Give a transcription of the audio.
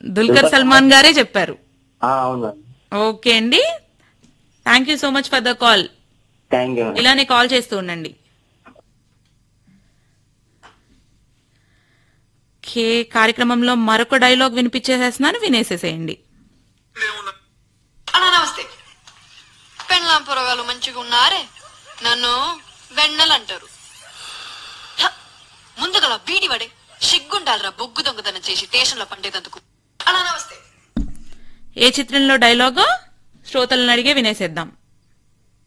దుల్కర్ సల్మాన్ గారే చెప్పారు ఆ, అవును మేడం ఓకే అండి thank you so much for the call thank you madam ఇలానే కాల్ చేస్తూ ఉండండి ఓకే కార్యక్రమంలో మరొక డైలాగ్ వినిపించేసేస్తున్నాను వినేసేసేయండి అన్నా నమస్తే పెళ్ళాం పొరగాలు మంచిగా ఉన్నారే నన్ను వెన్నెలు అంటారు హ, ముందుగల బీడి వడే సిగ్గుండాలరా బొగ్గు దొంగతనం చేసి స్టేషన్లో పండేదందుకు అన్నా నమస్తే ఏ చిత్రంలో డైలాగో శ్రోతలను అడిగే వినేసేద్దాం